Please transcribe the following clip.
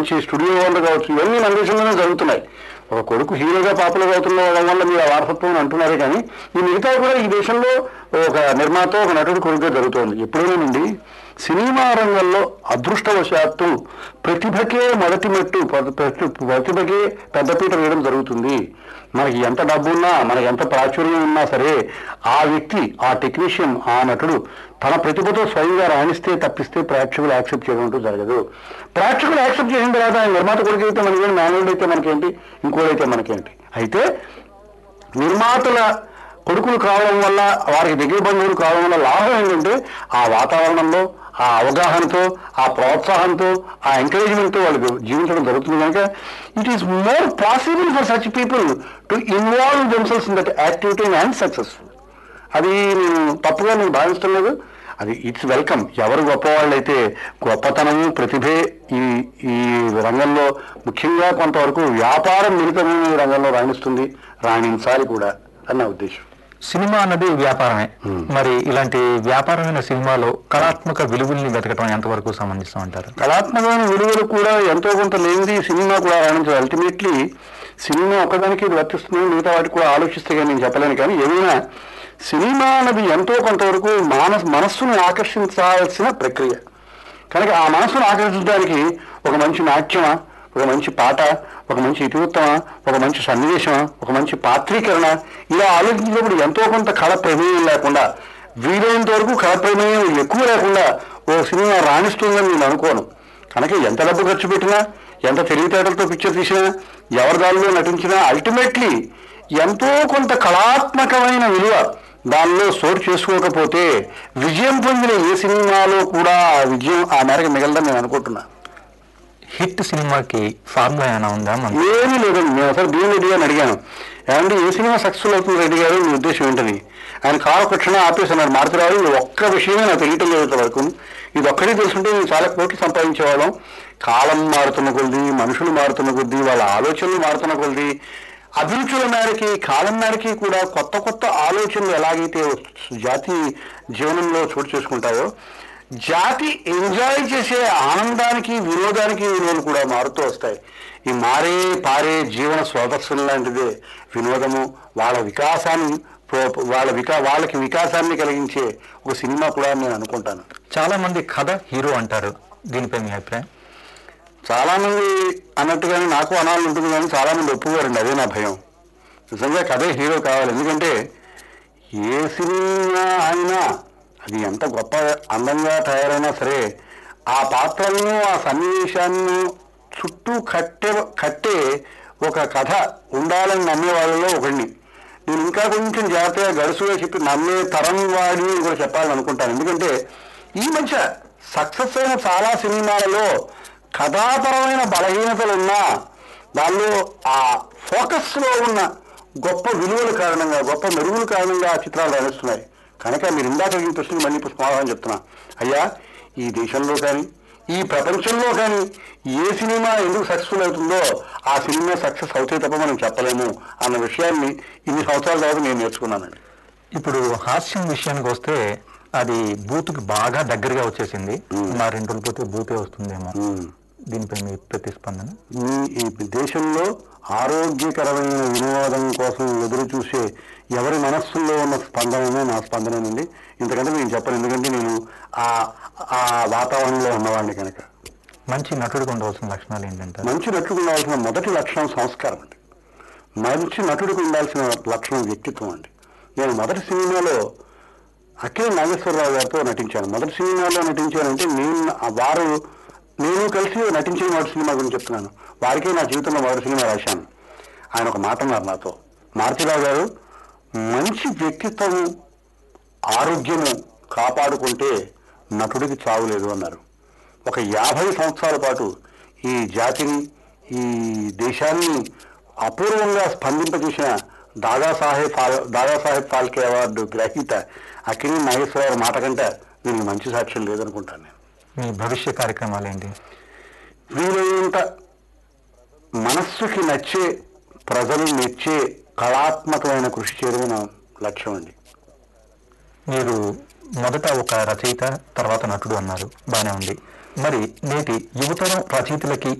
మంచి studio owner కావచ్చు ఇవన్నీ మన దేశంలోనే జరుగుతున్నాయి ఒక కొడుకు హీరోగా పాపులర్ అవుతుండడం వల్ల మీరు ఆ వారసత్వం అని అంటున్నారే కానీ ఈ మిగతా కూడా ఈ దేశంలో ఒక నిర్మాత ఒక నటుడు కొడుకుగా జరుగుతోంది ఎప్పుడైనా నుండి సినిమా రంగంలో అదృష్టవశాత్తు ప్రతిభకే మొదటి మెట్టు ప్ర- ప్రతి- ప్రతిభకే పెద్దపీట వేయడం జరుగుతుంది మనకి ఎంత డబ్బు ఉన్నా మనకి ఎంత ప్రాచుర్యం ఉన్నా సరే ఆ వ్యక్తి ఆ టెక్నీషియన్ ఆ నటుడు తన ప్రతిభతో స్వయంగా రాణిస్తే తప్పిస్తే ప్రేక్షకులు యాక్సెప్ట్ చేయడం అంటూ జరగదు ప్రేక్షకులు యాక్సెప్ట్ చేసిన తర్వాత ఆయన నిర్మాత కొడుకు అయితే మనకేంటి మేనేజ్డ్ అయితే మనకేంటి ఇంకోడైతే మనకేంటి అయితే నిర్మాతల కొడుకులు కావడం వల్ల వారికి దగ్గర బంధువులు కావడం వల్ల లాభం ఏంటంటే ఆ వాతావరణంలో ఆ అవగాహనతో ఆ ప్రోత్సాహంతో ఆ ఎంకరేజ్మెంట్తో వాళ్ళు జీవించడం జరుగుతుంది కనుక it is more possible for such people to involve themselves in that activity and successful అది నేను తప్పుగా నేను భావిస్తలేదు అది ఇట్స్ వెల్కమ్ ఎవరు గొప్పవాళ్ళు అయితే గొప్పతనము ప్రతిభే ఈ ఈ రంగంలో ముఖ్యంగా కొంతవరకు వ్యాపారం మిళితమైన ఈ రంగంలో రాణిస్తుంది రాణించాలి కూడా అని నా ఉద్దేశం సినిమా అన్నది వ్యాపారమే Hmm. మరి ఇలాంటి వ్యాపారమైన సినిమాలో కళాత్మక విలువల్ని వెతకడం ఎంతవరకు సమంజసం అంటారు కళాత్మకమైన విలువలు కూడా ఎంతో కొంత లేనిది సినిమా కూడా రాణించదు అల్టిమేట్లీ సినిమా ఒక్కదానికి ఇది వర్తిస్తుంది మిగతా వాటికి కూడా ఆలోచిస్తే కానీ నేను చెప్పలేను కానీ ఏదైనా సినిమా అన్నది ఎంతో కొంతవరకు మానస్ మనస్సును ఆకర్షించాల్సిన ప్రక్రియ కనుక ఆ మనస్సును ఆకర్షించడానికి ఒక మంచి నాట్యమా ఒక మంచి పాట ఒక మంచి ఇతివృత్తమా ఒక మంచి సన్నివేశమా ఒక మంచి పాత్రీకరణ ఇలా ఆలోచించినప్పుడు ఎంతో కొంత కళ ప్రమేయం లేకుండా వీలైనంత వరకు కళ ప్రమేయం ఎక్కువ లేకుండా ఓ సినిమా రాణిస్తుందని నేను అనుకోను కనుక ఎంత డబ్బు ఖర్చు పెట్టినా ఎంత తెలివితేటలతో పిక్చర్ తీసినా ఎవరి దానిలో నటించినా అల్టిమేట్లీ ఎంతో కొంత కళాత్మకమైన విలువ దానిలో సోర్ చేసుకోకపోతే విజయం పొందిన ఏ సినిమాలో కూడా ఆ విజయం ఆ మేరకు మిగలదని నేను అనుకుంటున్నా హిట్ సినిమాకి ఫార్ములా ఏమైనా ఉందా మన ఏమీ లేదండి నేను అసలు భీమ్ రెడ్డి గారిని అడిగాను ఏమంటే ఏ సినిమా సక్సెస్ఫుల్ అవుతుంది రెడ్డి గారు మీ ఉద్దేశం ఏంటని ఆయన కాలు ఒక క్షణం ఆపేస్తున్నారు మారుతురావు ఇది ఒక్క విషయమే నాకు తెలియటం లేదు ఇంత వరకు ఇది ఒక్కడే తెలుసుంటే నేను చాలా కోట్లు సంపాదించేవాళ్ళం కాలం మారుతున్న కొద్ది మనుషులు మారుతున్న కొద్దీ వాళ్ళ ఆలోచనలు మారుతున్న కొద్ది అభిరుచుల మేరకి కాలం మేరకి కూడా కొత్త కొత్త ఆలోచనలు ఎలాగైతే జాతి జీవనంలో చోటు చేసుకుంటాయో జాతి ఎంజాయ్ చేసే ఆనందానికి వినోదానికి విలువలు కూడా మారుతూ వస్తాయి ఈ మారే పారే జీవన స్రోతస్సుల లాంటిదే వినోదము వాళ్ళ వికాసాన్ని ప్రో- వాళ్ళ వికా వాళ్ళకి వికాసాన్ని కలిగించే ఒక సినిమా కూడా నేను అనుకుంటాను చాలా మంది కథ హీరో అంటారు దీనిపై మీ అభిప్రాయం చాలా మంది అన్నట్టుగానే నాకు అనాలని ఉంటుంది కానీ చాలా మంది ఒప్పుకోరండి అదే నా భయం నిజంగా కథే హీరో కావాలి ఎందుకంటే ఏ సినిమా అయినా అది ఎంత గొప్ప అందంగా తయారైనా సరే ఆ పాత్రలను ఆ సన్నివేశాన్ని చుట్టూ కట్టే కట్టే ఒక కథ ఉండాలని నమ్మే వాళ్ళలో ఒకడిని నేను ఇంకా కొంచెం జాగ్రత్తగా గడుసుగా చెప్పి నమ్మే తరం వాడిని అని కూడా చెప్పాలని అనుకుంటాను ఎందుకంటే ఈ మధ్య సక్సెస్ అయిన చాలా సినిమాలలో కథాపరమైన బలహీనతలు ఉన్నా దానిలో ఆ ఫోకస్లో ఉన్న గొప్ప విలువల కారణంగా గొప్ప మెరుగుల కారణంగా ఆ చిత్రాలు రాణిస్తున్నాయి కనుక మీరు ఇందాక అడిగిన ప్రశ్నకి మళ్ళీ ఇప్పుడు సమాధానం చెప్తున్నా అయ్యా ఈ దేశంలో కానీ ఈ ప్రపంచంలో కానీ ఏ సినిమా ఎందుకు సక్సెస్ఫుల్ అవుతుందో ఆ సినిమా సక్సెస్ అవుతే తప్ప మనం చెప్పలేము అన్న విషయాన్ని ఇన్ని సంవత్సరాల తర్వాత నేను నేర్చుకున్నానండి ఇప్పుడు హాస్యం విషయానికి వస్తే అది బూత్కి బాగా దగ్గరగా వచ్చేసింది Hmm. మా రెండు రోజులు పోతే బూతే వస్తుందేమో ఉమ్. దీనిపై మీ ప్రతిస్పందన మీ ఈ దేశంలో ఆరోగ్యకరమైన వినోదం కోసం ఎదురు చూసే ఎవరి మనస్సుల్లో ఉన్న స్పందనమే నా స్పందనేనండి ఇంతకంటే నేను చెప్పను ఎందుకంటే నేను ఆ ఆ వాతావరణంలో ఉన్నవాడిని కనుక మంచి నటుడికి ఉండవలసిన లక్షణాలు ఏంటంటారు మంచి నటుడికి ఉండాల్సిన మొదటి లక్షణం సంస్కారం అండి మంచి నటుడికి ఉండాల్సిన లక్షణం వ్యక్తిత్వం అండి నేను మొదటి సినిమాలో అఖిల నాగేశ్వరరావు గారితో నటించాను మొదటి సినిమాలో నటించానంటే నేను ఆ వారు నేను కలిసి నటించిన మొదటి సినిమా గురించి చెప్తున్నాను వారికే నా జీవితంలో మొదటి సినిమా రాశాను ఆయన ఒక మాట అన్నారు నాతో మారుతిరావు గారు మంచి వ్యక్తిత్వము ఆరోగ్యము కాపాడుకుంటే నటుడికి చావు లేదు అన్నారు ఒక యాభై సంవత్సరాల పాటు ఈ జాతిని ఈ దేశాన్ని అపూర్వంగా స్పందింపజేసిన దాదాసాహెబ్ ఫాల్ దాదాసాహెబ్ ఫాల్కే అవార్డు గ్రహీత అక్కిని నాగేశ్వరరావు మాట కంటే దీనికి మంచి సాక్ష్యం లేదనుకుంటాను నేను మీ భవిష్య కార్యక్రమాలు ఏంటి వీలైనంత మనస్సుకి నచ్చే ప్రజలు మెచ్చే కళాత్మకమైన కృషి చేయడమే నా లక్ష్యం అండి మీరు మొదట ఒక రచయిత తర్వాత నటుడు అన్నారు బానే ఉంది మరి నేటి యువతరం రచయితలకి